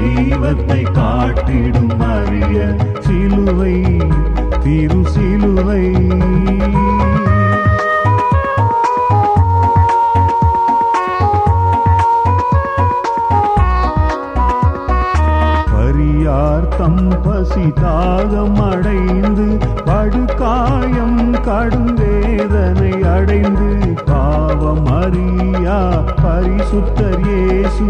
தெய்வத்தை காட்டிடும் அரிய சிலுவை திரு சிலுவை பரியார் தம் பசி தாகம் அடைந்து படுகாயம் கடும் வேதனை அடைந்து பாவம் அறியா பரிசுத்தர் இயேசு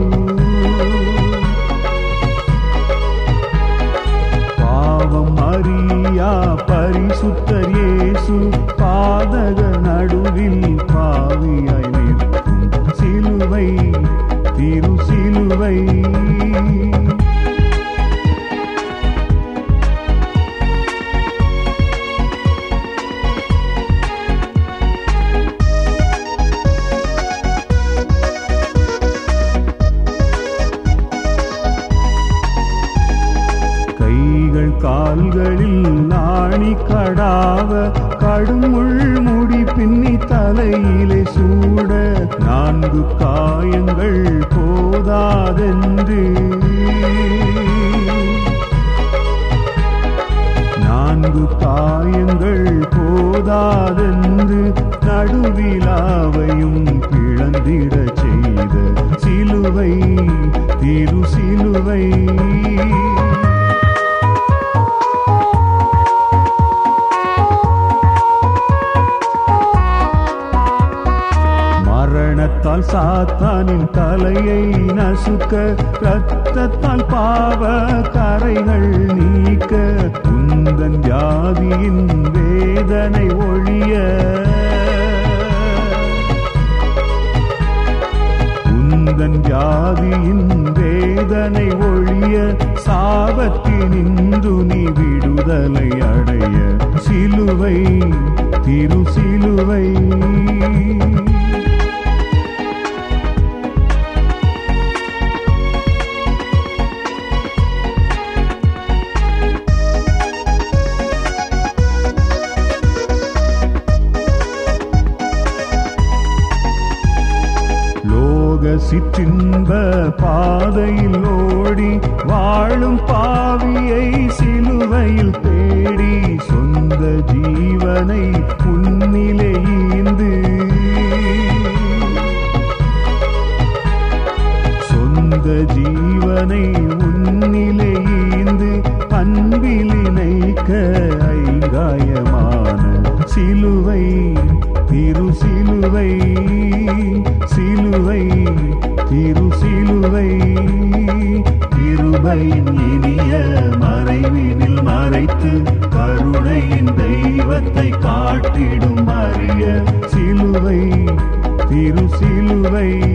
பாவம் அறியா பரிசுத்தர் இயேசு பாதக நடுவில் பாவியாய் நிற்கும் சிலுவை திரு சிலுவை கைகள் கால்களில் நாணி கடாவ கடுமுள் முடி பின்னி தலையிலே சூட நான்கு காயங்கள் போதாதென்று நான்கு காயங்கள் போதாதென்று நடுவிலாவையும் பிளந்திடச் செய்த சிலுவை திரு சிலுவை மரணத்தால் சாத்தானின் தலையை நசுக்க இரத்தத்தால் பாவ கரைகள் நீக்க குந்தன் வியாதியின் வேதனை ஒழிய குந்தன் வியாதியின் வேதனை ஒழிய சாபத்தினின்று நீ விடுதலை அடைய சிலுவை திரு சிலுவை லோக சிற்றின்ப பாதையில் ஓடி வாழும் பாவியை சிலுவையில் தேடி சொந்த ஜீவனை உன்னிலே ஈந்து சொந்த ஜீவனை உன்னிலே ஈந்து அன்பில் இணைக்க ஐங்காயமான சிலுவை திரு சிலுவை சிலுவை திரு சிலுவை கிருபையின் இனிய மறைவினில் மறைத்து கருணையின் தெய்வத்தை காட்டிடும் அரிய சிலுவை திரு சிலுவை